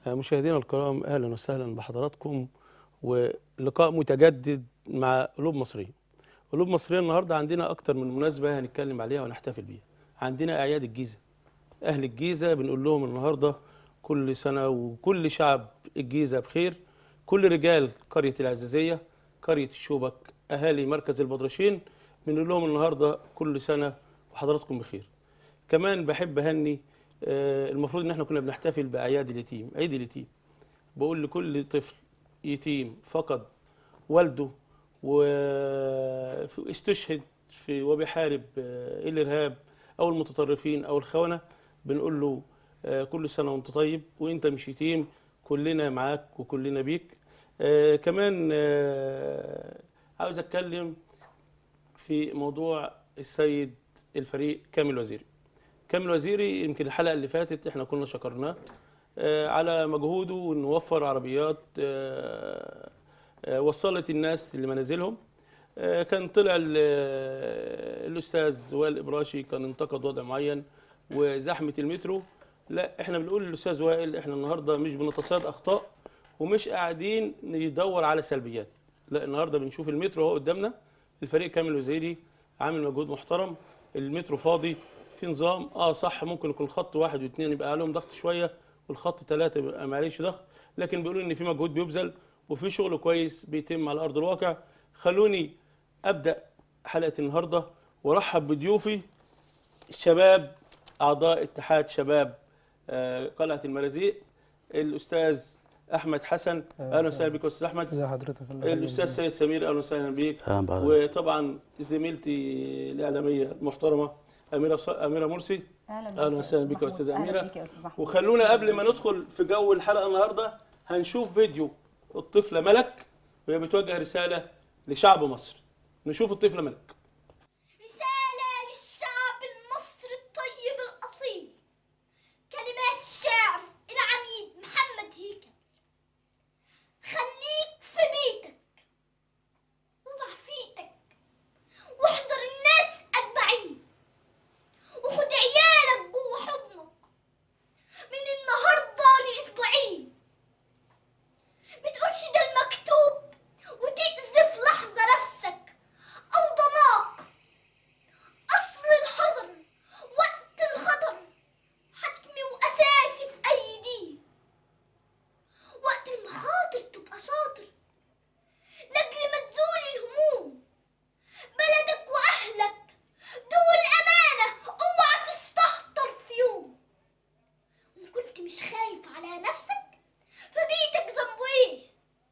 مشاهدينا الكرام اهلا وسهلا بحضراتكم ولقاء متجدد مع قلوب مصريه. قلوب مصريه النهارده عندنا اكتر من مناسبه هنتكلم عليها ونحتفل بيها. عندنا اعياد الجيزه. اهل الجيزه بنقول لهم النهارده كل سنه وكل شعب الجيزه بخير. كل رجال قريه العزيزيه، قريه الشوبك، اهالي مركز البدرشين بنقول لهم النهارده كل سنه وحضراتكم بخير. كمان بحب اهني آه، المفروض ان احنا كنا بنحتفل باعياد اليتيم عيد اليتيم بقول لكل طفل يتيم فقد والده واستشهد في وبيحارب آه، الارهاب او المتطرفين او الخونه بنقول له آه، كل سنه وانت طيب وانت مش يتيم كلنا معاك وكلنا بيك آه، كمان آه، عاوز اتكلم في موضوع السيد الفريق كامل وزيري كامل وزيري يمكن الحلقه اللي فاتت احنا كنا شكرناه آه، على مجهوده وانه وفر عربيات آه، آه، وصلت الناس لمنازلهم آه، كان طلع ال- آه، الاستاذ وائل الابراشي كان انتقد وضع معين وزحمه المترو لا احنا بنقول للاستاذ وائل احنا النهارده مش بنتصيد اخطاء ومش قاعدين ندور على سلبيات لا النهارده بنشوف المترو اهو قدامنا الفريق كامل وزيري عامل مجهود محترم المترو فاضي في نظام اه صح ممكن يكون خط واحد واثنين يبقى عليهم ضغط شويه والخط ثلاثه يبقى معلش ضغط لكن بيقولوا ان في مجهود بيبذل وفي شغل كويس بيتم على ارض الواقع خلوني ابدا حلقه النهارده وارحب بضيوفي الشباب اعضاء اتحاد شباب آه، قلعه المرازيق الاستاذ احمد حسن اهلا وسهلا بك يا استاذ احمد ازي حضرتك الله يخليك. الاستاذ سيد سمير اهلا وسهلا بيك اهلا بحضرتك وطبعا زميلتي الاعلاميه المحترمه اميره ص... اميره مرسي اهلا بيك أهلا يا وسهلا أستاذ بك يا محمود. أستاذة أميرة. اهلا بيك يا استاذ محمود وخلونا قبل ما ندخل في جو الحلقه النهارده هنشوف فيديو الطفله ملك وهي بتوجه رساله لشعب مصر نشوف الطفله ملك رسالة للشعب المصري الطيب الأصيل كلمات الشاعر العميد محمد هيكل خليك في بيتك وبعفيتك واحذر الناس أجمعين وخد عيالك جوه حضنك من النهاردة لأسبوعين بتقولش ده المكتوب وتأذي في لحظة نفسك أو ضناك أصل الحذر وقت الخطر حتمي وأساسي في أي دين وقت المخاطر تبقى شاطر لأجل ما تزول الهموم بلدك وأهلك دول أمانة اوعى تستهتر في يوم وإن كنت مش خايف على نفسك فبيتك ذنبه إيه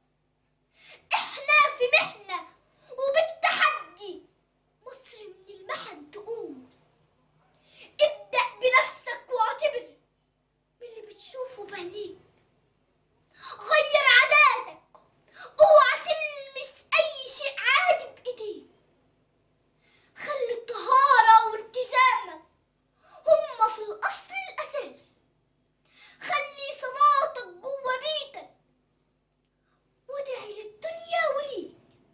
إحنا في محنة وبالتحدي مصر من المحن تقوم ابدأ بنفسك واعتبر من اللي بتشوفه بعينيك غير عاداتك اوعى تلمس اي شيء عادي بايديك خلي الطهارة والتزامك هما في الاصل الاساس خلي صلاتك جوه بيتك وادعي للدنيا وليك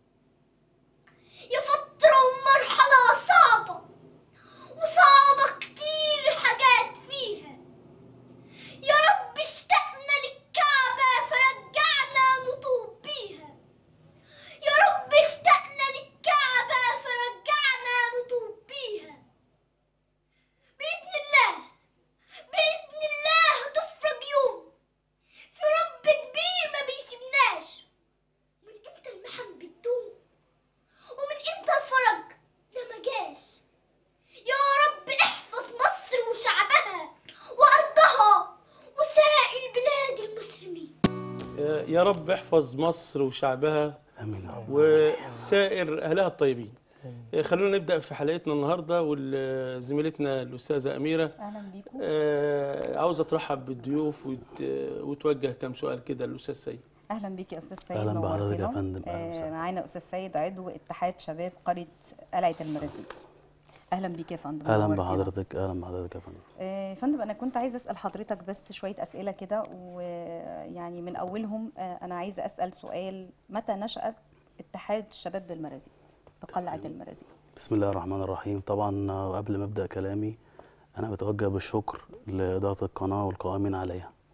يا فترة ومرحلة صعبة وصعبة كتير حاجات فيها يا رب اشتقنا للكعبة فرجعنا نطوب بيها يا رب اشتقنا للكعبة فرجعنا نطوب بيها بإذن الله بإذن الله هتفرج يوم في رب كبير ما بيسيبناش من امتى المحن بتدوم ومن امتى الفرج ده ما جاش يا رب احفظ مصر وشعبها وارضها وسائر بلاد المسلمين آه، يا رب احفظ مصر وشعبها امين يا رب وسائر اهلها الطيبين آه، خلونا نبدا في حلقتنا النهارده وزميلتنا الاستاذه اميره اهلا بيكم آه، عاوزه ترحب بالضيوف وت- وتوجه كم سؤال كده للاستاذ سيد اهلا بيك يا استاذ سيد أهلاً بحضرتك يا نورتنا. فندم. أهلاً آه، وسهلاً. معانا استاذ سيد عضو اتحاد شباب قريه قلعه المرازيق اهلا بيك يا فندم اهلا نورتنا. بحضرتك اهلا بحضرتك يا فندم آه، فندم انا كنت عايزه اسال حضرتك بس شويه اسئله كده ويعني من اولهم آه، انا عايزه اسال سؤال متى نشات اتحاد الشباب بالمرازيق بقلعه المرازيق بسم الله الرحمن الرحيم طبعا آه، قبل ما ابدا كلامي انا بتوجه بالشكر لاداره القناه والقائمين عليها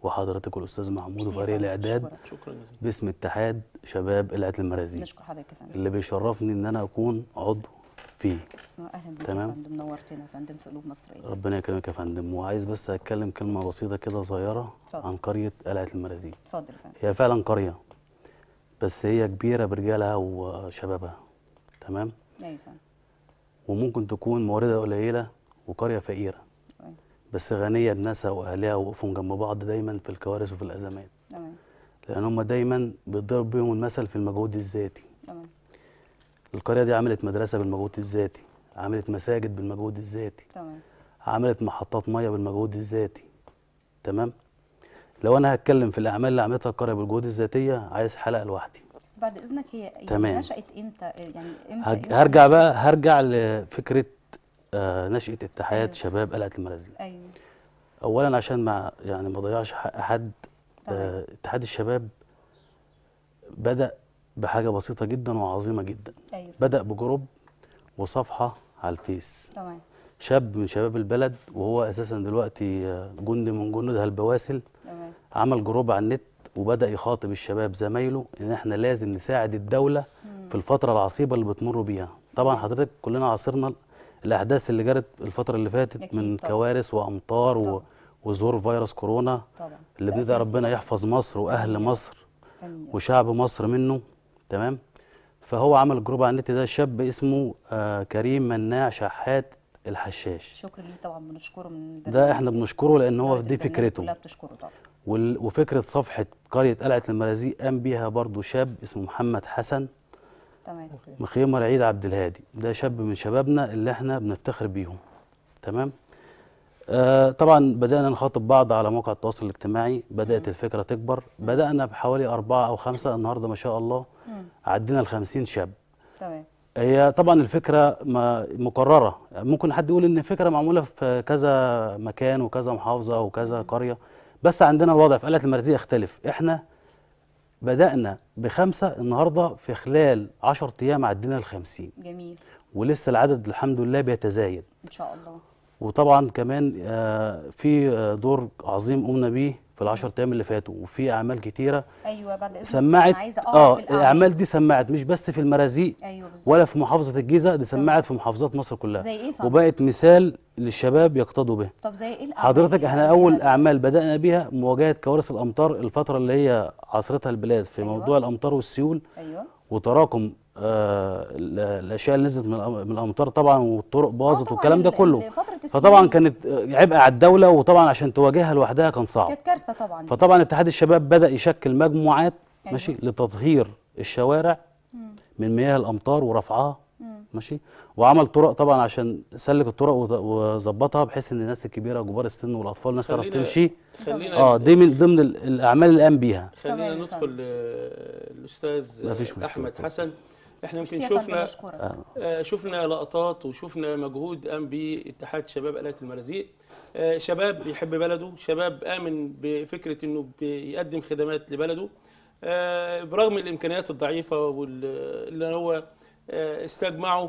وحضرتك والاستاذ محمود ميرسي يا وفريق فندم. الاعداد أشكرك. شكرا جزيلا باسم اتحاد شباب قلعه المرازيل نشكر حضرتك يا فندم اللي بيشرفني ان انا اكون عضو فيه اهلا بيك يا تمام. فندم نورتنا يا فندم في قلوب مصريه ربنا يكرمك يا فندم وعايز بس اتكلم كلمه بسيطه كده صغيره اتفضل. عن قريه قلعه المرازيل اتفضل يا فندم هي فعلا قريه بس هي كبيره برجالها وشبابها تمام ايوه يا فندم وممكن تكون مواردها قليله وقريه فقيره تمام. بس غنيه بناسها واهلها وقوفهم جنب بعض دايما في الكوارث وفي الازمات تمام لان هم دايما بيتضرب بيهم المثل في المجهود الذاتي تمام القريه دي عملت مدرسه بالمجهود الذاتي عملت مساجد بالمجهود الذاتي تمام عملت محطات ميه بالمجهود الذاتي تمام لو انا هتكلم في الاعمال اللي عملتها القريه بالجهود الذاتيه عايز حلقه لوحدي بس بعد اذنك هي يعني تمام. نشأت امتى يعني امتى هج- إمتى هرجع نشأت؟ بقى هرجع لفكره آه، نشأة اتحاد أيوة. شباب قلعه المرازيل ايوه اولا عشان ما يعني ما اضيعش حق حد تمام. آه، اتحاد الشباب بدأ بحاجه بسيطه جدا وعظيمه جدا ايوه بدأ بجروب وصفحه على الفيس تمام شاب من شباب البلد وهو اساسا دلوقتي آه، جندي من جنودها البواسل تمام عمل جروب على النت وبدأ يخاطب الشباب زمايله ان احنا لازم نساعد الدولة في الفترة العصيبة اللي بتمر بيها طبعا حضرتك كلنا عاصرنا الاحداث اللي جرت الفترة اللي فاتت أكيد من طبعا. كوارث وامطار و... طبعا. وظهور فيروس كورونا طبعا اللي ده بندعي أساسي ربنا طبعاً. يحفظ مصر واهل آمين. مصر آمين. وشعب مصر منه تمام فهو عمل جروب على النت ده شاب اسمه آه كريم مناع شحات الحشاش شكرا ليه طبعا بنشكره من ده احنا بنشكره لان هو إدارة دي البرنامج فكرته كلها بتشكره طبعا وال- وفكرة صفحة قرية قلعة المرازيق قام بيها برضو شاب اسمه محمد حسن تمام مخيمر عيد عبد الهادي ده شاب من شبابنا اللي احنا بنفتخر بيهم تمام آه طبعا بدأنا نخاطب بعض على مواقع التواصل الاجتماعي بدأت الفكرة تكبر بدأنا بحوالي أربعة أو خمسة النهاردة ما شاء الله مم. عدينا الخمسين شاب تمام هي طبعا الفكرة ما مقررة ممكن حد يقول ان الفكرة معمولة في كذا مكان وكذا محافظة وكذا قرية بس عندنا الوضع في قلعة المرزية يختلف احنا بدأنا بخمسة النهاردة في خلال عشر أيام عدينا الخمسين جميل ولسه العدد الحمد لله بيتزايد ان شاء الله وطبعا كمان آه، في آه، دور عظيم قمنا بيه في العشر أيام اللي فاتوا وفي أعمال كتيرة ايوه بعد اذنك سمعت انا عايزه اه اعرف الاعمال الأعمال دي سمعت مش بس في المرازيق ايوه بالظبط ولا في محافظة الجيزة دي سمعت في محافظات مصر كلها زي ايه فندم؟ وبقت مثال للشباب يقتدوا به طب زي ايه الاعمال حضرتك اللي احنا قبلها اول دي؟ اعمال بدأنا بيها مواجهة كوارث الامطار الفترة اللي هي عاصرتها البلاد في أيوة. موضوع الامطار والسيول ايوه وتراكم آه ال- الاشياء اللي نزلت من الأم- من الامطار طبعا والطرق آه باظت طبعاً والكلام ده ال- كله ال- فترة فطبعا السيول كانت آه، عبء على الدولة وطبعا عشان تواجهها لوحدها كان صعب كانت كارثه طبعا دي. فطبعا اتحاد الشباب بدأ يشكل مجموعات أيوة. ماشي لتطهير الشوارع مم. من مياه الامطار ورفعها مم. ماشي وعمل طرق طبعا عشان سلك الطرق وت- وظبطها بحيث ان الناس الكبيره كبار السن والاطفال الناس تعرف خلينا- تمشي خلينا اه دي من ضمن ال- الاعمال اللي قام بيها خلينا تمام يا ندخل فندم. آه، الاستاذ مفيش آه، مشكلة، احمد اتفضل. حسن احنا يمكن ميرسي يا فندم شفنا بشكرك آه، شفنا لقطات وشفنا مجهود قام به اتحاد شباب قلعه المرازيق آه، شباب بيحب بلده شباب آمن بفكرة انه بيقدم خدمات لبلده آه، برغم الامكانيات الضعيفة واللي هو آه، استجمعوا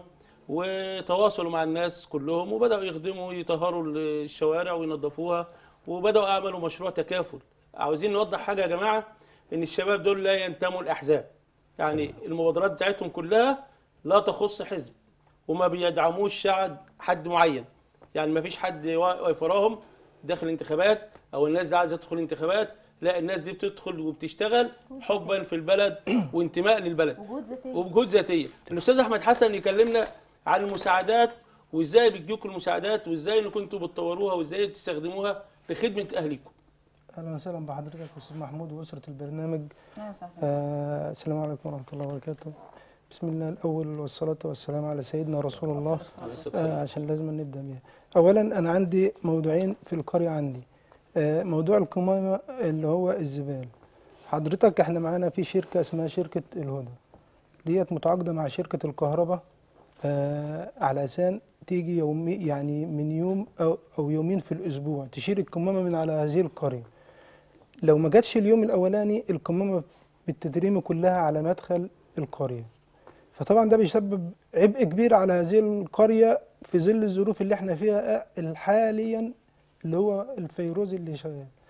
وتواصلوا مع الناس كلهم وبدأوا يخدموا يطهروا الشوارع وينظفوها وبدأوا يعملوا مشروع تكافل عاوزين نوضح حاجة يا جماعة ان الشباب دول لا ينتموا الأحزاب يعني المبادرات بتاعتهم كلها لا تخص حزب وما بيدعموش شعب حد معين يعني ما فيش حد واقف وراهم داخل انتخابات او الناس دي عايزه تدخل انتخابات لا الناس دي بتدخل وبتشتغل حبا في البلد وانتماء للبلد وجود ذاتيه وبجهود ذاتيه الاستاذ احمد حسن يكلمنا عن المساعدات وازاي بتجيكم المساعدات وازاي ان كنتوا بتطوروها وازاي بتستخدموها لخدمه اهليكم اهلا وسهلا بحضرتك استاذ محمود واسره البرنامج اهلا وسهلا آه السلام عليكم ورحمه الله وبركاته بسم الله الاول والصلاه والسلام على سيدنا رسول الله عليه الصلاة آه والسلام. عشان لازم نبدا بيها اولا انا عندي موضوعين في القريه عندي آه موضوع القمامه اللي هو الزبال حضرتك احنا معانا في شركه اسمها شركه الهدى ديت متعاقده مع شركه الكهرباء آه على اساس تيجي يومي يعني من يوم او او يومين في الاسبوع تشيل القمامه من على هذه القريه لو ما جاتش اليوم الاولاني القمامه بتترمي كلها على مدخل القريه فطبعا ده بيسبب عبء كبير على هذه القريه في ظل الظروف اللي احنا فيها حاليا اللي هو الفيروز اللي شغال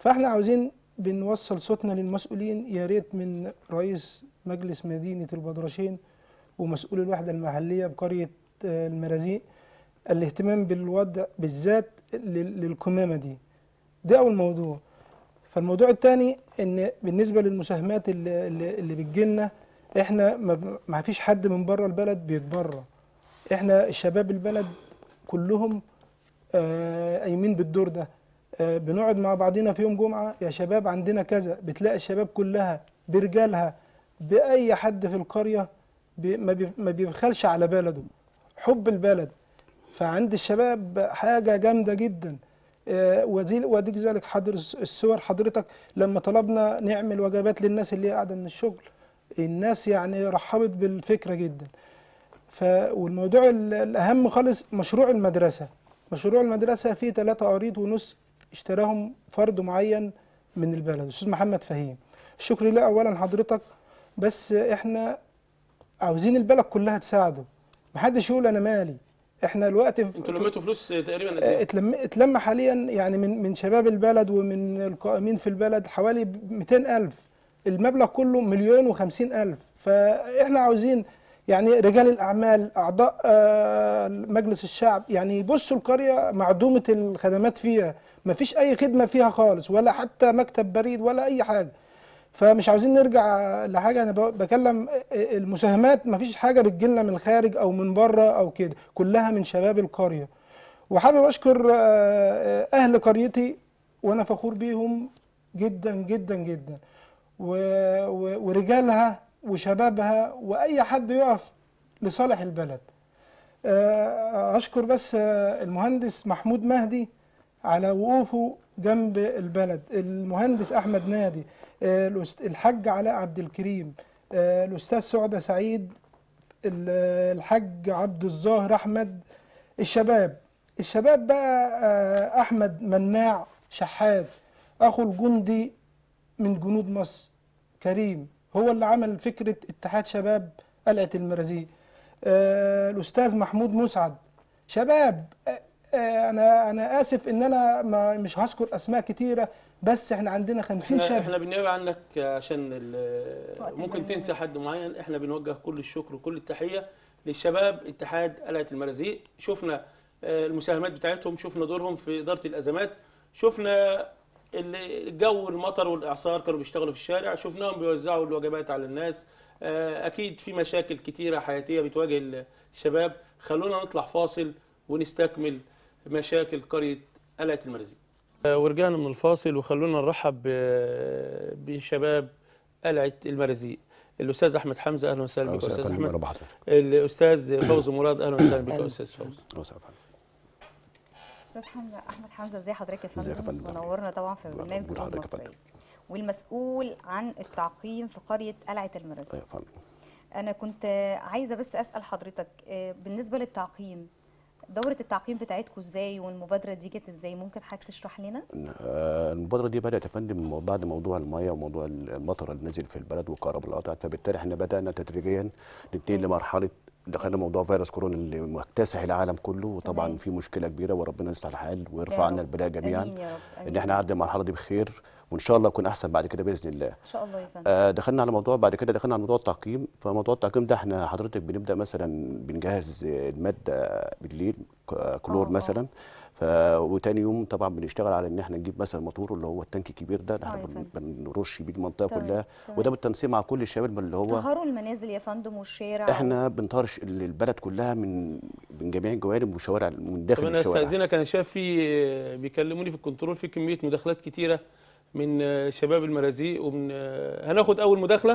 فاحنا عاوزين بنوصل صوتنا للمسؤولين يا ريت من رئيس مجلس مدينة البدرشين ومسؤول الوحدة المحلية بقرية آه، المرازيق الاهتمام بالوضع بالذات لل- للكمامة دي ده أول موضوع فالموضوع الثاني ان بالنسبه للمساهمات اللي, اللي, اللي بتجيلنا احنا ما, ب- ما فيش حد من بره البلد بيتبرع احنا الشباب البلد كلهم آه، قايمين بالدور ده آه، بنقعد مع بعضينا في يوم جمعه يا شباب عندنا كذا بتلاقي الشباب كلها برجالها باي حد في القريه بي- ما بي- ما بيبخلش على بلده حب البلد فعند الشباب حاجه جامده جدا آه، وزي- وديك ذلك حضر الصور حضرتك لما طلبنا نعمل وجبات للناس اللي هي قاعده من الشغل الناس يعني رحبت بالفكره جدا ف والموضوع ال- الاهم خالص مشروع المدرسه مشروع المدرسه فيه ثلاثة قريط ونص اشتراهم فرد معين من البلد الاستاذ محمد فهيم الشكر لله اولا حضرتك بس احنا عاوزين البلد كلها تساعده محدش يقول انا مالي احنا الوقت في انتوا في- لميتوا فلوس تقريبا قد ايه؟ اتلم اتلم حاليا يعني من من شباب البلد ومن القائمين في البلد حوالي 200 ألف المبلغ كله مليون وخمسين ألف فإحنا عاوزين يعني رجال الأعمال أعضاء آه، مجلس الشعب يعني يبصوا القرية معدومة الخدمات فيها ما فيش أي خدمة فيها خالص ولا حتى مكتب بريد ولا أي حاجة فمش عاوزين نرجع لحاجه انا ب- بكلم المساهمات مفيش حاجه بتجيلنا من الخارج او من بره او كده كلها من شباب القريه وحابب اشكر آه، اهل قريتي وانا فخور بيهم جدا جدا جدا و- و- ورجالها وشبابها واي حد يقف لصالح البلد آه، اشكر بس آه، المهندس محمود مهدي على وقوفه جنب البلد المهندس احمد نادي آه، الأست- الحاج علاء عبد الكريم آه، الاستاذ سعده سعيد ال- الحاج عبد الظاهر احمد الشباب الشباب بقى آه، احمد مناع شحات اخو الجندي من جنود مصر كريم هو اللي عمل فكره اتحاد شباب قلعه المرازيق آه، الاستاذ محمود مسعد شباب آه، آه، انا انا اسف ان انا ما مش هذكر اسماء كتيره بس احنا عندنا 50 احنا, شاب احنا بالنيابه عنك عشان ال- وقت ممكن البرنامج. تنسى حد معين احنا بنوجه كل الشكر وكل التحيه للشباب اتحاد قلعه المرازيق شفنا آه، المساهمات بتاعتهم شفنا دورهم في اداره الازمات شفنا ال- الجو المطر والاعصار كانوا بيشتغلوا في الشارع شفناهم بيوزعوا الوجبات على الناس آه، اكيد في مشاكل كتيره حياتيه بتواجه الشباب خلونا نطلع فاصل ونستكمل مشاكل قريه قلعه المرازيق ورجعنا من الفاصل وخلونا نرحب ب- بشباب قلعه المرازيق الاستاذ احمد حمزه اهلا وسهلا بك يا استاذ احمد مرحبا حضرتك الاستاذ فوزي مراد اهلا وسهلا بك يا استاذ فوزي أهلا وسهلا فندم. استاذ حمزه احمد حمزه ازي حضرتك يا ازيك يا فندم فندم؟ منورنا طبعا في الله برنامج ينور الأمة حضرتك يا المصريه والمسؤول عن التعقيم في قريه قلعه المرازيق أيوة يا فندم انا كنت عايزه بس اسال حضرتك آه، بالنسبه للتعقيم دوره التعقيم بتاعتكم ازاي والمبادره دي جت ازاي ممكن حضرتك تشرح لنا آه، المبادرة دي بدأت يا فندم بعد موضوع المياه وموضوع المطر اللي نزل في البلد والكهرباء اللي قطعت فبالتالي احنا بدأنا تدريجيا ننتقل لمرحلة دخلنا موضوع فيروس كورونا اللي مكتسح العالم كله وطبعا تمام. في مشكلة كبيرة وربنا يصلح الحال يا ويرفع عنا رب. البلاء جميعا امين يا رب ان امين احنا نعدي المرحلة دي بخير وان شاء الله نكون احسن بعد كده باذن الله ان شاء الله يا فندم آه، دخلنا على موضوع بعد كده دخلنا على موضوع التعقيم فموضوع التعقيم ده احنا حضرتك بنبدا مثلا بنجهز آه، الماده بالليل ك- آه، كلور آه، آه. مثلا ف وتاني يوم طبعا بنشتغل على ان احنا نجيب مثلا موتور اللي هو التانك الكبير ده اللي آه، احنا يا بن- فندم. بنرش بيه المنطقه تمام، كلها تمام. وده بالتنسيق مع كل الشباب اللي هو طهروا المنازل يا فندم والشارع احنا بنطهرش البلد كلها من من جميع الجوانب والشوارع من طب داخل انا الشوارع استاذنك انا شايف في بيكلموني في الكنترول في كميه مداخلات كتيره من شباب المرازيق ومن هناخد اول مداخله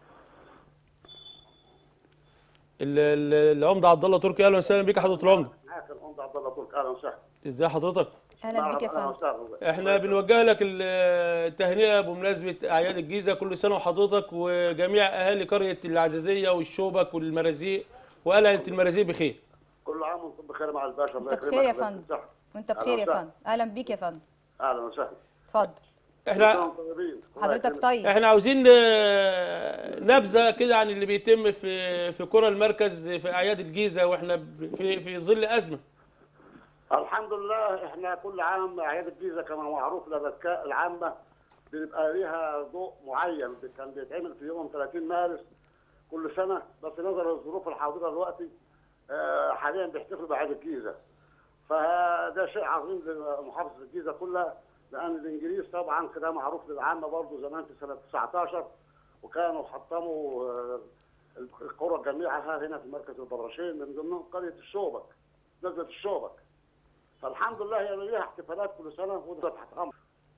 ال- ال- العمده عبد الله تركي اهلا وسهلا بك يا حضره العمده معك الأمضة عبد الله ترك اهلا وسهلا ازي حضرتك اهلا بك يا أهلا فندم وسهلا احنا بنوجه لك ال- التهنئه بمناسبه اعياد الجيزه كل سنه وحضرتك وجميع اهالي قريه العزيزيه والشوبك والمرازيق وقلعه المرازيق بخير كل عام وانتم بخير مع الباشا الله انت يكرمك بخير يا الله فندم يصحك. وانت أهلا بخير يا وسهلا. فندم اهلا بيك يا فندم اهلا وسهلا اتفضل احنا كل سنة وانتم طيبين. الله حضرتك يكرمك. طيب احنا عاوزين آه، نبذه كده عن اللي بيتم في في قرى المركز في اعياد الجيزه واحنا ب- في في ظل ازمه الحمد لله احنا كل عام اعياد الجيزه كما معروف لدى الك- العامه بيبقى ليها ضوء معين كان بيتعمل في يوم 30 مارس كل سنه بس نظرا للظروف الحاضره دلوقتي آه، حاليا بيحتفلوا باعياد الجيزه فده شيء عظيم لمحافظه الجيزه كلها لان الانجليز طبعا كده معروف للعامه برضه زمان في سنه 19 وكانوا حطموا آه، القرى جميعها هنا في مركز البراشين من ضمنهم قريه الشوبك نزله الشوبك فالحمد لله هي ليها احتفالات كل سنه وده تحت امر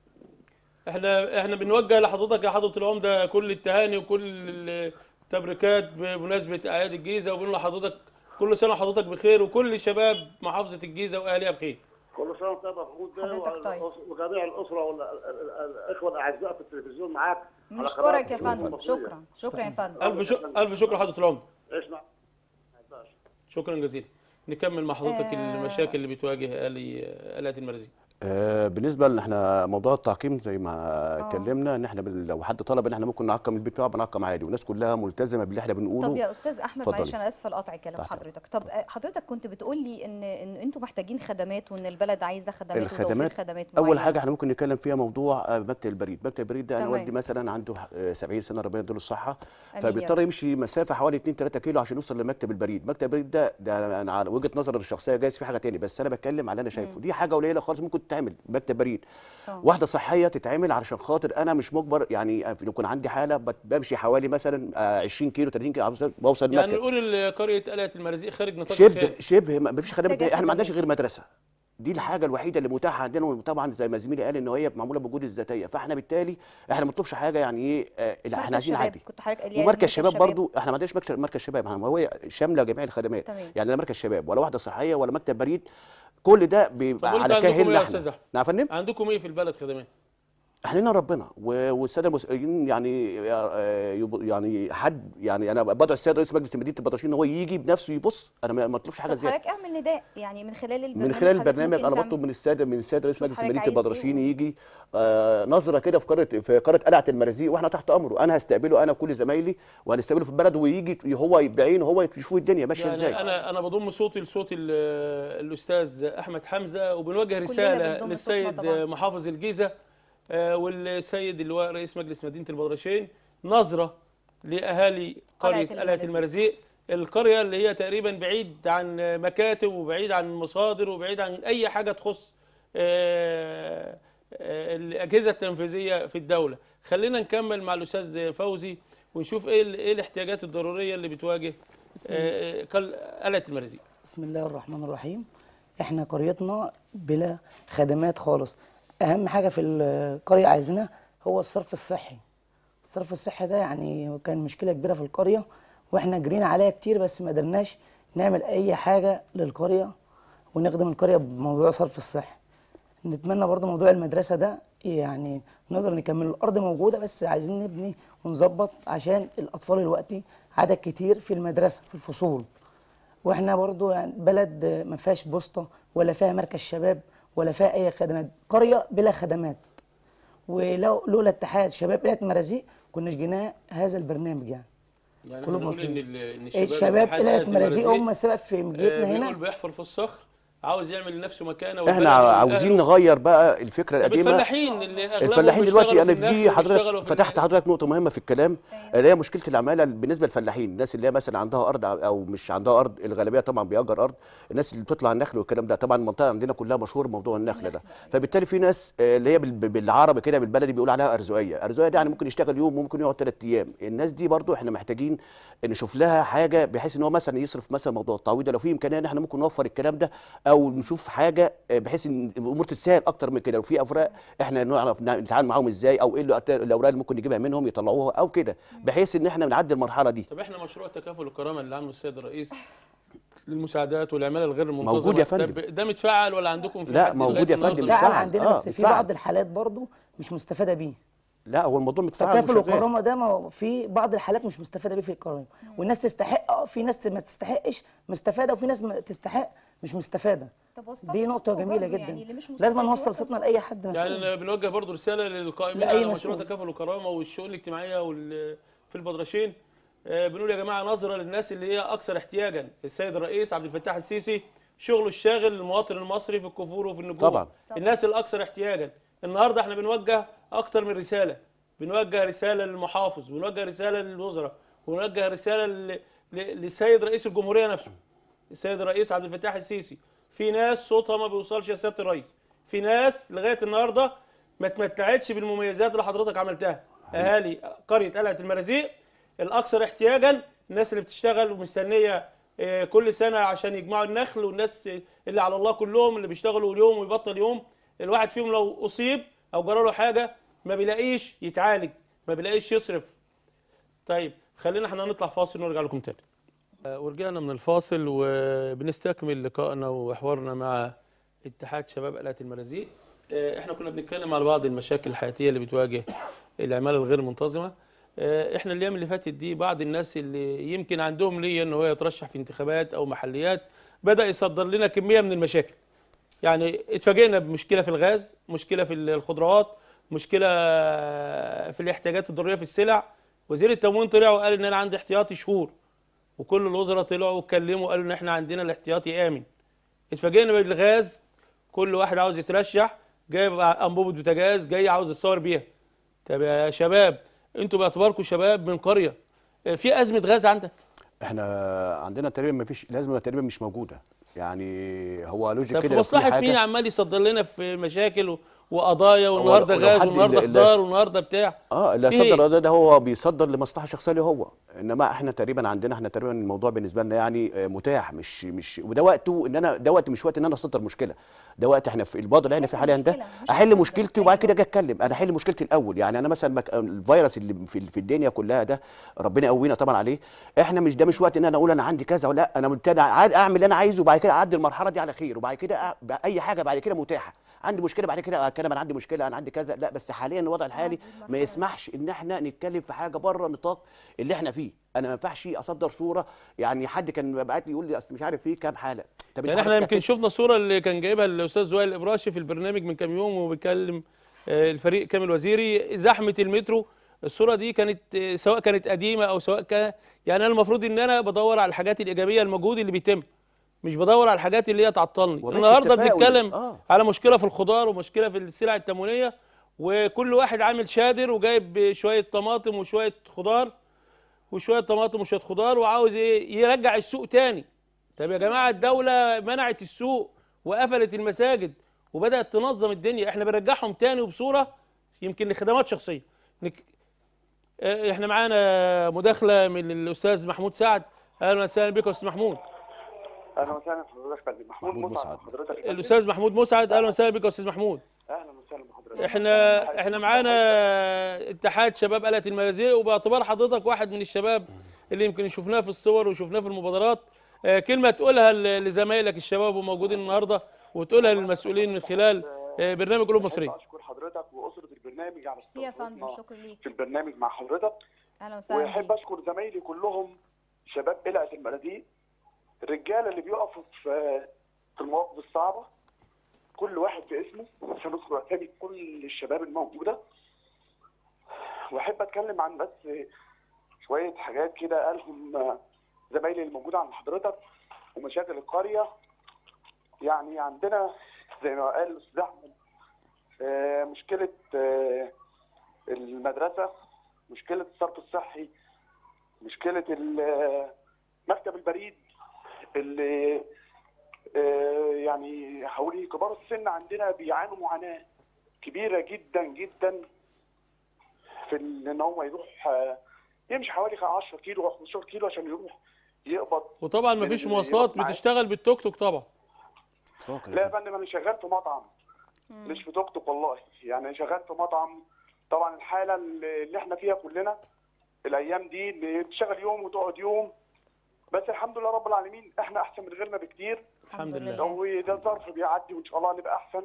احنا احنا بنوجه لحضرتك يا حضره العمده كل التهاني وكل التبريكات بمناسبه اعياد الجيزه وبنقول لحضرتك كل سنه وحضرتك بخير وكل شباب محافظه الجيزه واهاليها بخير كل سنه وانت محمود بيه حضرتك طيب. والأس- وجميع الاسره والاخوه الاعزاء في التلفزيون معاك على نشكرك قناة يا فندم المصرية. شكرا شكرا يا فندم الف شكر الف شكر حضره العمده عشنا شكرا جزيلا نكمل مع حضرتك آه. المشاكل اللي بتواجه اهالي اهالي المرازي آه، بالنسبه ان احنا موضوع التعقيم زي ما اتكلمنا ان احنا بال- لو حد طلب ان احنا ممكن نعقم البيت بتاعه بنعقم عادي والناس كلها ملتزمه باللي احنا بنقوله طب يا استاذ احمد اتفضلي. معلش انا اسفه لقطع كلام تحت حضرتك طب آه، حضرتك كنت بتقول لي ان ان انتوا محتاجين خدمات وان البلد عايزه خدمات وتوفير الخدمات خدمات اول معينة. حاجه احنا ممكن نتكلم فيها موضوع آه، مكتب البريد مكتب البريد ده انا تمام. والدي مثلا عنده آه، 70 سنه ربنا يديله الصحه آمين يا فبيضطر رب. يمشي مسافه حوالي 2 3 كيلو عشان يوصل لمكتب البريد مكتب البريد ده ده انا على وجهه نظري الشخصيه جايز في حاجه تاني بس انا بتكلم على اللي انا شايفه دي حاجه قليله خالص ممكن تتعمل مكتب بريد آه. واحده صحيه تتعمل علشان خاطر انا مش مجبر يعني لو يكون عندي حاله بت- بمشي حوالي مثلا آه، 20 كيلو 30 كيلو عشان بوصل يعني المكتب نقول قريه قلعه المرازيق خارج نطاق شبه الخير شبه ما ما فيش خدمات محتاجة احنا ما عندناش خدمات. غير مدرسه دي الحاجه الوحيده اللي متاحه عندنا وطبعا زي ما زميلي قال ان هي معموله بوجود الذاتيه فاحنا بالتالي احنا ما نطلبش حاجه يعني ايه آه، اللي احنا مركز عايزين شباب، عادي كنت حضرتك قايل لي عايز ومركز مركز شباب شباب. برضو احنا ما عندناش مركز مركز شباب ما هو شامله جميع الخدمات تمام. يعني لا مركز شباب ولا واحده صحيه ولا مكتب بريد كل ده بيبقى طب وانت على عندكم كاهل ايه يا احنا أستاذ أحمد؟ نعم يا فندم عندكم ايه في البلد خدمات احنا لنا ربنا و- والساده المسؤولين يعني آه، يب- يعني حد يعني انا بدعو السيد رئيس مجلس مدينه البطرشين ان هو يجي بنفسه يبص انا ما ما اطلبش حاجه طب زياده حضرتك اعمل نداء يعني من خلال البرنامج من خلال حضرتك البرنامج ممكن انا تعمل- بطلب من الساده من السيد رئيس شوف مجلس حضرتك مدينه عايز إيه البدرشين و- يجي آه نظره كده في قريه في قريه قلعه المرازيق واحنا تحت امره انا هستقبله انا وكل زمايلي وهنستقبله في البلد ويجي هو بعينه هو يشوف الدنيا ماشيه يعني ازاي انا انا بضم صوتي لصوت ال- الاستاذ احمد حمزه وبنوجه كلنا رساله بنضم للسيد صوتنا طبعاً. محافظ الجيزه آه، والسيد اللواء رئيس مجلس مدينه البدرشين نظره لاهالي قلعة قريه قلعه المرازيق. المرازيق القريه اللي هي تقريبا بعيد عن مكاتب وبعيد عن مصادر وبعيد عن اي حاجه تخص آه، آه، الاجهزه التنفيذيه في الدوله خلينا نكمل مع الاستاذ فوزي ونشوف ايه ال- ايه الاحتياجات الضروريه اللي بتواجه آه، قل- قلعه المرازيق بسم الله الرحمن الرحيم احنا قريتنا بلا خدمات خالص اهم حاجه في القريه عايزينها هو الصرف الصحي الصرف الصحي ده يعني كان مشكله كبيره في القريه واحنا جرينا عليها كتير بس ما قدرناش نعمل اي حاجه للقريه ونخدم القريه بموضوع صرف الصحي نتمنى برضه موضوع المدرسه ده يعني نقدر نكمل الارض موجوده بس عايزين نبني ونظبط عشان الاطفال دلوقتي عدد كتير في المدرسه في الفصول واحنا برضو يعني بلد ما فيهاش بوسطه ولا فيها مركز شباب ولا فيها اي خدمات قريه بلا خدمات ولو لولا اتحاد شباب قلعه مرازيق كناش جينا هذا البرنامج يعني يعني كله احنا نقول ان مسلم. ال- ان الشباب اتحاد قلعه قلعة مرازيق هم المرازيق، السبب في آه، مجيتنا بيقول هنا بيحفر في الصخر عاوز يعمل لنفسه مكانه احنا والبلد عاوزين والأهل. نغير بقى الفكره طب القديمه الفلاحين اللي اغلبهم الفلاحين بيشتغلوا دلوقتي انا في في دي النخل وبيشتغلوا حضرتك في فتحت ال- حضرتك نقطه مهمه في الكلام اللي هي مشكله العماله بالنسبه للفلاحين الناس اللي هي مثلا عندها ارض او مش عندها ارض الغالبيه طبعا بيأجر ارض الناس اللي بتطلع النخل والكلام ده طبعا المنطقه عندنا كلها مشهور موضوع النخل ده فبالتالي في ناس آه، اللي هي بال- بالعربي كده بالبلدي بيقول عليها ارزقيه ارزقيه دي يعني ممكن يشتغل يوم وممكن يقعد ثلاث ايام الناس دي برضو احنا محتاجين نشوف لها حاجه بحيث ان هو مثلا يصرف مثلا موضوع التعويض ده لو في امكانيه ان احنا ممكن نوفر الكلام ده او نشوف حاجه آه، بحيث ان الامور تتسهل اكتر من كده لو في اوراق احنا نعرف نتعامل معاهم ازاي او ايه الأوراق- الاوراق اللي ممكن نجيبها منهم يطلعوها او كده بحيث ان احنا نعدي المرحله دي طب احنا مشروع التكافل والكرامه اللي عامله السيد الرئيس للمساعدات والعماله الغير المنتظمه موجود يا فندم. طب ده متفعل ولا عندكم في لا، حد موجود لغاية يا فندم. النهاردة؟ فعلا فعلا. عندنا آه، بس في فعلا. بعض الحالات برضو مش مستفاده بيه لا هو الموضوع متفاعل تكافل وشغال. وكرامه ده ما هو في بعض الحالات مش مستفاده بيه في القريه والناس تستحق اه في ناس ما تستحقش مستفاده وفي ناس ما تستحق مش مستفاده طب وصلت دي نقطه صوتكم جميله برضو، جدا يعني اللي مش مستفاد لازم نوصل يوصل صوتنا صوته. لاي حد مسؤول يعني أنا بنوجه برضو رساله للقائمين لأي على مسؤول. مشروع التكافل والكرامه والشؤون الاجتماعيه وال- في البدرشين آه، بنقول يا جماعه نظره للناس اللي هي اكثر احتياجا السيد الرئيس عبد الفتاح السيسي شغله الشاغل للمواطن المصري في الكفور وفي النجوم طبعاً. الناس الاكثر احتياجا النهارده احنا بنوجه اكتر من رساله بنوجه رساله للمحافظ ونوجه رساله للوزراء ونوجه رساله ل- ل- للسيد رئيس الجمهوريه نفسه السيد الرئيس عبد الفتاح السيسي في ناس صوتها ما بيوصلش يا سياده الرئيس في ناس لغايه النهارده ما اتمتعتش بالمميزات اللي حضرتك عملتها اهالي قريه قلعه المرازيق الاكثر احتياجا الناس اللي بتشتغل ومستنيه آه، كل سنه عشان يجمعوا النخل والناس اللي على الله كلهم اللي بيشتغلوا اليوم ويبطل يوم الواحد فيهم لو اصيب او جرى له حاجه ما بيلاقيش يتعالج ما بيلاقيش يصرف طيب خلينا احنا نطلع فاصل ونرجع لكم تاني آه، ورجعنا من الفاصل وبنستكمل لقائنا وحوارنا مع اتحاد شباب قلعه المرازيق آه، احنا كنا بنتكلم على بعض المشاكل الحياتيه اللي بتواجه العماله الغير منتظمه آه، احنا الايام اللي فاتت دي بعض الناس اللي يمكن عندهم نيه ان هو يترشح في انتخابات او محليات بدا يصدر لنا كميه من المشاكل يعني اتفاجئنا بمشكله في الغاز مشكله في الخضروات مشكله في الاحتياجات الضروريه في السلع وزير التموين طلع وقال ان انا عندي احتياطي شهور وكل الوزراء طلعوا واتكلموا وقالوا ان احنا عندنا الاحتياطي امن اتفاجئنا بالغاز كل واحد عاوز يترشح جايب انبوبه بوتاجاز جاي عاوز يتصور بيها طب يا شباب انتوا باعتباركم شباب من قريه اه، في ازمه غاز عندك احنا عندنا تقريبا ما فيش لازمه تقريبا مش موجوده يعني هو لوجيك طب في كده لو في مصلحه حاجة- مين عمال يصدر لنا في مشاكل و- وقضايا هو والنهارده لو غاز حد والنهارده اللي- اللي- خضار والنهارده بتاع اه اللي في صدر إيه؟ ده, ده هو بيصدر لمصلحه شخصيه له هو انما احنا تقريبا عندنا احنا تقريبا الموضوع بالنسبه لنا يعني آه، متاح مش مش وده وقته ان انا ده وقت مش وقت ان انا اصدر مشكله ده وقت احنا في الوضع اللي احنا فيه حاليا ده مشكلة، مش احل مشكلة. مشكلتي وبعد كده أيوة. اجي اتكلم انا احل مشكلتي الاول يعني انا مثلا مك... الفيروس اللي في في الدنيا كلها ده ربنا يقوينا طبعا عليه احنا مش ده مش وقت ان انا اقول انا عندي كذا ولا لا انا مبتدى عاد اعمل اللي انا عايزه وبعد كده اعدي المرحله دي على خير وبعد كده أ- اي حاجه بعد كده متاحه عندي مشكله بعد كده اتكلم انا عندي مشكله انا عندي كذا لا بس حاليا الوضع الحالي ما يسمحش ان احنا نتكلم في حاجه بره نطاق اللي احنا فيه انا ما ينفعش اصدر صوره يعني حد كان بعت لي يقول لي اصل مش عارف فيه كام حاله طب يعني أنت احنا حضرتك يمكن شفنا الصوره اللي كان جايبها الاستاذ وائل الابراشي في البرنامج من كام يوم وبيكلم آه، الفريق كامل وزيري زحمه المترو الصوره دي كانت آه، سواء كانت قديمه او سواء كان يعني انا المفروض ان انا بدور على الحاجات الايجابيه المجهود اللي بيتم مش بدور على الحاجات اللي هي تعطلني وبس النهارده التفاؤل. بنتكلم آه. على مشكله في الخضار ومشكله في السلع التموينيه وكل واحد عامل شادر وجايب شويه طماطم وشويه خضار وشويه طماطم وشويه خضار وعاوز ايه يرجع السوق تاني طب يا جماعه الدوله منعت السوق وقفلت المساجد وبدات تنظم الدنيا احنا بنرجعهم تاني وبصوره يمكن لخدمات شخصيه نك... اه، احنا معانا مداخله من الاستاذ محمود سعد اهلا وسهلا بك يا استاذ محمود اهلا وسهلا بحضرتك يا فندم محمود, محمود مسعد مسعد. حضرتك يا فندم. الاستاذ محمود مسعد اهلا وسهلا بك يا استاذ محمود اهلا وسهلا بحضرتك احنا احنا معانا اتحاد شباب قلعه المرازيق وباعتبار حضرتك واحد من الشباب اللي يمكن شفناه في الصور وشفناه في المبادرات اه، كلمه تقولها ل- لزمايلك الشباب وموجودين النهارده وتقولها للمسؤولين من خلال اه، برنامج قلوب مصريين أحب اشكر حضرتك واسره البرنامج على ميرسي يا فندم استضافتنا شكرا ليك في البرنامج مع حضرتك اهلا وسهلا واحب بيك اشكر زمايلي كلهم شباب قلعه المناديل الرجاله اللي بيقفوا في في المواقف الصعبه كل واحد باسمه عشان اذكر اسامي كل الشباب الموجوده واحب اتكلم عن بس شويه حاجات كده قالهم زمايلي الموجوده عند حضرتك ومشاكل القريه يعني عندنا زي ما قال الاستاذ احمد آه، مشكله آه، المدرسه مشكله الصرف الصحي مشكله ال- مكتب البريد اللي آه، يعني حوالي كبار السن عندنا بيعانوا معاناه كبيره جدا جدا في ال- ان هو يروح آه، يمشي حوالي 10 كيلو او 15 كيلو عشان يروح يقبض وطبعا من مفيش اللي مواصلات يقف معاه. بتشتغل بالتوك توك طبعا فاكر لا يا فندم انا شغال في مطعم مش في توك توك والله يعني شغال في مطعم طبعا الحاله اللي اللي احنا فيها كلنا الايام دي اللي بتشتغل يوم وتقعد يوم بس الحمد لله رب العالمين احنا احسن من غيرنا بكتير الحمد لله. لو ده ظرف بيعدي وان شاء الله هنبقى احسن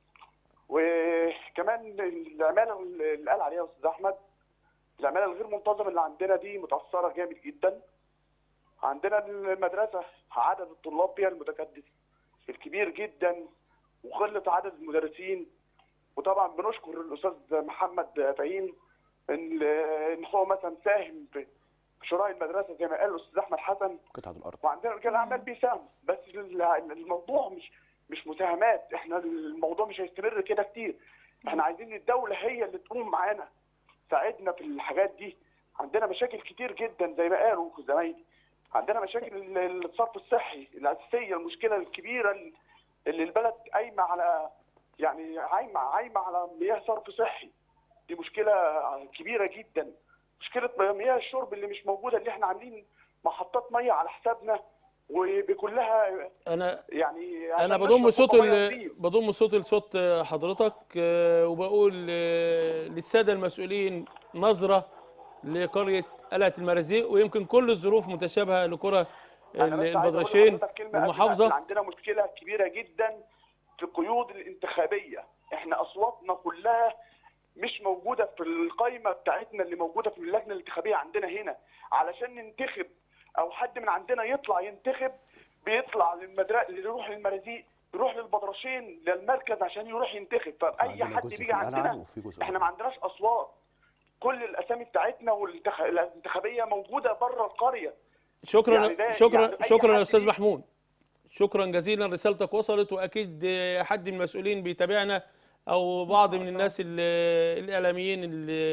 وكمان العماله اللي قال عليها استاذ احمد العماله الغير منتظمه اللي عندنا دي متاثره جامد جدا عندنا المدرسه عدد الطلاب فيها المتكدس الكبير جدا وقله عدد المدرسين وطبعا بنشكر الاستاذ محمد فهيم ان ان هو مثلا ساهم في شراء المدرسه زي ما قال الاستاذ احمد حسن قطعه الارض وعندنا رجال اعمال بيساهموا بس ال- الموضوع مش مش مساهمات احنا الموضوع مش هيستمر كده كتير احنا عايزين الدوله هي اللي تقوم معانا تساعدنا في الحاجات دي عندنا مشاكل كتير جدا زي ما قالوا زمايلي عندنا مشاكل ال- الصرف الصحي الاساسيه المشكله الكبيره اللي البلد قايمه على يعني عايمه عايمه على مياه صرف صحي دي مشكله كبيره جدا مشكله مياه الشرب اللي مش موجوده اللي احنا عاملين محطات ميه على حسابنا وبكلها انا يعني انا عشان بضم نشرب صوت مية ال- نضيف. بضم صوت لصوت حضرتك آه، وبقول آه، للساده المسؤولين نظره لقريه قلعه المرازيق ويمكن كل الظروف متشابهه لقرى أنا بس عايز أقول البدرشين لحضرتك كلمة قبل ما والمحافظه أقفل. عندنا مشكله كبيره جدا في القيود الانتخابيه احنا اصواتنا كلها مش موجوده في القائمه بتاعتنا اللي موجوده في اللجنه الانتخابيه عندنا هنا علشان ننتخب او حد من عندنا يطلع ينتخب بيطلع للمدرسه اللي يروح للمرازيق يروح للبدرشين للمركز عشان يروح ينتخب فاي عندنا حد جزء في بيجي القلعة عندنا وفي جزء احنا ما عندناش اصوات كل الاسامي بتاعتنا والانتخابيه موجوده بره القريه شكرا يعني ده- شكرا يعني أي شكرا حد يا استاذ بي- محمود شكرا جزيلا رسالتك وصلت واكيد آه، حد من المسؤولين بيتابعنا او بعض من الناس ال- الاعلاميين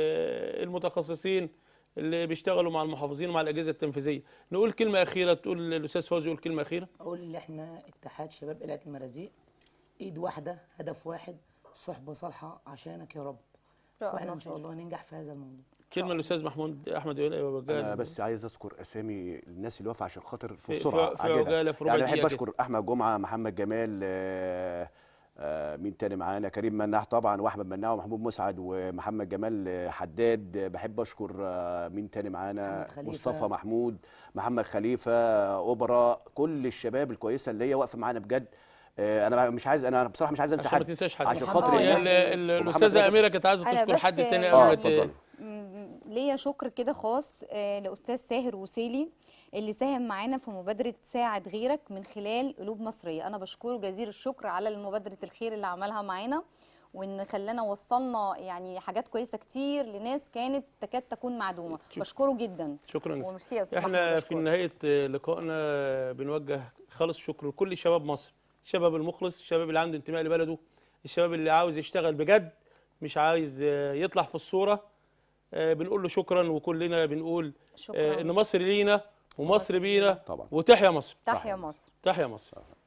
ال- المتخصصين اللي بيشتغلوا مع المحافظين ومع الاجهزه التنفيذيه نقول كلمه اخيره تقول الاستاذ فوزي يقول كلمه اخيره اقول ان احنا اتحاد شباب قلعه المرازيق ايد واحده هدف واحد صحبه صالحه عشانك يا رب شاء واحنا الله ان شاء الله ننجح في هذا الموضوع كلمه للاستاذ محمود احمد انا وجال بس عايز اذكر اسامي الناس اللي واقفه عشان خاطر في- في بسرعه في- في عاجلة. عجالة، في ربع يعني بحب دقيقة اشكر احمد جمعه محمد جمال آه، آه، مين تاني معانا كريم مناح طبعا واحمد مناع ومحمود مسعد ومحمد جمال آه، حداد آه، بحب اشكر آه، مين تاني معانا محمد خليفة. مصطفى محمود محمد خليفه آه، اوبرا كل الشباب الكويسه اللي هي واقفه معانا بجد آه، انا مش عايز انا بصراحه مش عايز انسى عشان ما حد تنساش حد عشان محمد خاطر هي الناس ال- ال- ومحمد الاستاذه رجب. اميره كانت عايزه أنا تذكر بس حد تاني آه، قبل اه ما ت- اتفضل م- ليا شكر كده خاص آه، لاستاذ ساهر وسيلي اللي ساهم معانا في مبادره ساعد غيرك من خلال قلوب مصريه انا بشكره جزيل الشكر على مبادره الخير اللي عملها معانا وان خلانا وصلنا يعني حاجات كويسه كتير لناس كانت تكاد تكون معدومه بشكره جدا شكرا جزيلا وميرسي يا استاذ احنا محمود، في بشكرك. نهايه لقائنا بنوجه خالص شكر لكل شباب مصر الشباب المخلص الشباب اللي عنده انتماء لبلده الشباب اللي عاوز يشتغل بجد مش عايز آه، يطلع في الصوره آه، بنقول له شكرا وكلنا بنقول آه، شكرا ان مصر لينا ومصر بينا طبعا وتحيا مصر تحيا مصر تحيا مصر